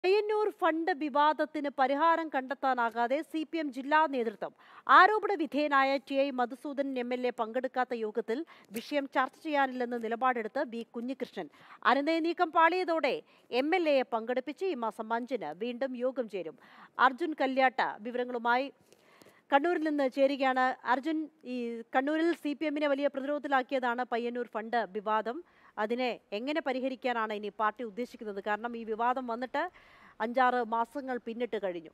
Payyanur fund വിവാദത്തിന് പരിഹാരം കണ്ടെത്താനാകാതെ C P M ജില്ലാ നേതൃത്വം ആരോപണ വിധേയനായ T I Madhusudan M L A പങ്കെടുക്കാത്ത യോഗത്തിൽ വിഷയം ചർച്ച ചെയ്യാനില്ലെന്ന് നിലപാടെടുത്ത് ബി കുഞ്ഞികൃഷ്ണൻ അനുനയ നീക്കം പാളിയതോടെ എം എൽ എയെ പങ്കെടുപ്പിച്ച് ഈ മാസം അഞ്ചിന് വീണ്ടും യോഗം ചേരും അർജുൻ കല്യാട്ട വിവരങ്ങളുമായി കണ്ണൂരിൽ നിന്ന് ചേരുകയാണ് അർജുൻ ഈ കണ്ണൂരിൽ സി പി എമ്മിനെ വലിയ പ്രതിരോധത്തിലാക്കിയതാണ് പയ്യന്നൂർ ഫണ്ട് വിവാദം അതിനെ എങ്ങനെ പരിഹരിക്കാനാണ് ഇനി പാർട്ടി ഉദ്ദേശിക്കുന്നത് കാരണം ഈ വിവാദം വന്നിട്ട് അഞ്ചാറ് മാസങ്ങൾ പിന്നിട്ട് കഴിഞ്ഞു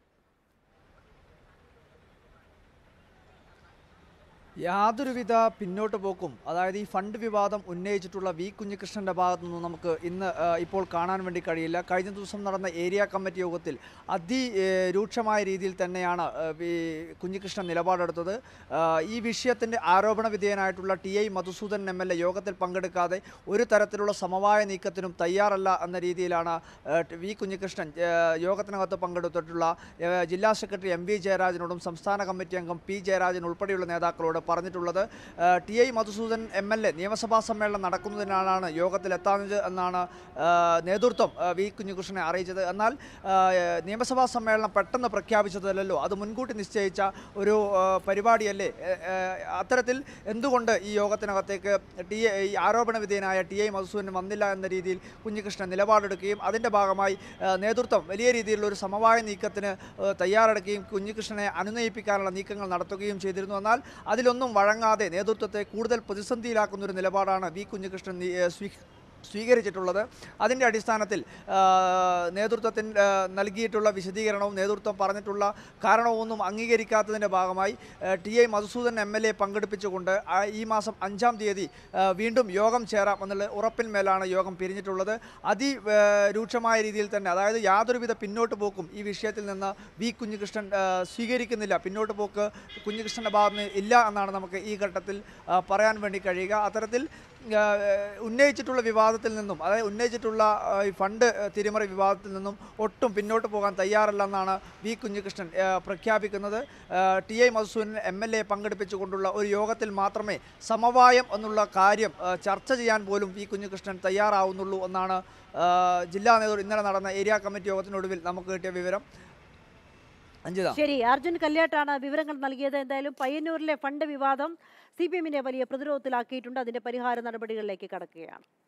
യാതൊരുവിധ പിന്നോട്ട് പോക്കും അതായത് ഈ ഫണ്ട് വിവാദം ഉന്നയിച്ചിട്ടുള്ള വി കുഞ്ഞികൃഷ്ണന്റെ ഭാഗത്തു നിന്നും നമുക്ക് ഇന്ന് ആ, ഇപ്പോൾ കാണാൻ വേണ്ടി കഴിയില്ല കഴിഞ്ഞ ദിവസം നടന്ന ഏരിയ കമ്മിറ്റി യോഗത്തിൽ അതിരൂക്ഷമായ രീതിയിൽ തന്നെയാണ് ആ, വി കുഞ്ഞികൃഷ്ണൻ നിലപാടെടുത്തത് ആ, ഈ വിഷയത്തിന്റെ ആരോപണ വിധേയനായിട്ടുള്ള T I Madhusudan M L A യോഗത്തിൽ പങ്കെടുക്കാതെ ഒരു തരത്തിലുള്ള സമവായ നീക്കത്തിനും തയ്യാറല്ല എന്ന രീതിയിലാണ് ആ, വി കുഞ്ഞികൃഷ്ണൻ ആ, യോഗത്തിനകത്ത് പങ്കെടുത്തിട്ടുള്ള ആ, ജില്ലാ സെക്രട്ടറി എം വി ജയരാജനോടും സംസ്ഥാന കമ്മിറ്റി അംഗം പി ജയരാജൻ ഉൾപ്പെടെയുള്ള നേതാക്കളോട് പറഞ്ഞിട്ടുള്ളത് ആ, T I Madhusudan M L A നിയമസഭാ സമ്മേളനം നടക്കുന്നതിനാലാണ് യോഗത്തിലെത്താഞ്ഞത് എന്നാണ് ആ, നേതൃത്വം ആ, വി കുഞ്ഞികൃഷ്ണനെ അറിയിച്ചത് എന്നാൽ ആ, നിയമസഭാ സമ്മേളനം പെട്ടെന്ന് പ്രഖ്യാപിച്ചതല്ലല്ലോ അത് മുൻകൂട്ടി നിശ്ചയിച്ച ഒരു ആ, പരിപാടിയല്ലേ ഏ, ഏ, അത്തരത്തിൽ എന്തുകൊണ്ട് ഈ യോഗത്തിനകത്തേക്ക് ടി എ ഈ ആരോപണ വിധേയനായ ടി ഐ മധുസൂദൻ വന്നില്ല എന്ന രീതിയിൽ കുഞ്ഞികൃഷ്ണൻ നിലപാടെടുക്കുകയും അതിൻ്റെ ഭാഗമായി ആ, നേതൃത്വം വലിയ രീതിയിലുള്ള ഒരു സമവായ നീക്കത്തിന് ആ, തയ്യാറെടുക്കുകയും കുഞ്ഞികൃഷ്ണനെ അനുനയിപ്പിക്കാനുള്ള നീക്കങ്ങൾ നടത്തുകയും ചെയ്തിരുന്നു എന്നാൽ അതിലൊന്നും വഴങ്ങാതെ നേതൃത്വത്തെ കൂടുതൽ പ്രതിസന്ധിയിലാക്കുന്ന ഒരു നിലപാടാണ് വി കുഞ്ഞികൃഷ്ണൻ നീ- ഏ, സ്വീ സ്വീകരിച്ചിട്ടുള്ളത് അതിൻ്റെ അടിസ്ഥാനത്തിൽ ആ, നേതൃത്വത്തിന് ആ, നൽകിയിട്ടുള്ള വിശദീകരണവും നേതൃത്വം പറഞ്ഞിട്ടുള്ള കാരണമൊന്നും അംഗീകരിക്കാത്തതിൻ്റെ ഭാഗമായി ആ, T I Madhusudan M L A പങ്കെടുപ്പിച്ചുകൊണ്ട് ആ, ഈ മാസം അഞ്ചാം തീയതി ആ, വീണ്ടും യോഗം ചേരാം എന്നുള്ള ഉറപ്പിന്മേലാണ് യോഗം പിരിഞ്ഞിട്ടുള്ളത് അതി ആ, രൂക്ഷമായ രീതിയിൽ തന്നെ അതായത് യാതൊരുവിധ പിന്നോട്ട് പോക്കും ഈ വിഷയത്തിൽ നിന്ന് വി കുഞ്ഞികൃഷ്ണൻ ആ, സ്വീകരിക്കുന്നില്ല പിന്നോട്ട് പോക്ക് കുഞ്ഞികൃഷ്ണൻ്റെ ഭാഗത്ത് നിന്ന് ഇല്ല എന്നാണ് നമുക്ക് ഈ ഘട്ടത്തിൽ ആ, പറയാൻ വേണ്ടി കഴിയുക അത്തരത്തിൽ ആ, ഉന്നയിച്ചിട്ടുള്ള വിവാദത്തിൽ നിന്നും അതായത് ഉന്നയിച്ചിട്ടുള്ള ആ, ഈ ഫണ്ട് തിരിമറി വിവാദത്തിൽ നിന്നും ഒട്ടും പിന്നോട്ട് പോകാൻ തയ്യാറല്ലെന്നാണ് വി കുഞ്ഞികൃഷ്ണൻ ആ, പ്രഖ്യാപിക്കുന്നത് ആ, T I Madhusudan M L A പങ്കെടുപ്പിച്ചുകൊണ്ടുള്ള ഒരു യോഗത്തിൽ മാത്രമേ സമവായം എന്നുള്ള കാര്യം ആ, ചർച്ച ചെയ്യാൻ പോലും വി കുഞ്ഞികൃഷ്ണൻ തയ്യാറാവുന്നുള്ളൂ എന്നാണ് ആ, ജില്ലാ നേതൃത്വം ഇന്നലെ നടന്ന ഏരിയ കമ്മിറ്റി യോഗത്തിനൊടുവിൽ നമുക്ക് കിട്ടിയ വിവരം അഞ്ജിത ശരി അർജുൻ കല്യാട്ടാണ് വിവരങ്ങൾ നൽകിയത് എന്തായാലും പയ്യന്നൂരിലെ ഫണ്ട് വിവാദം സി പി എമ്മിനെ വലിയ പ്രതിരോധത്തിലാക്കിയിട്ടുണ്ട് അതിന്റെ പരിഹാര നടപടികളിലേക്ക് കടക്കുകയാണ്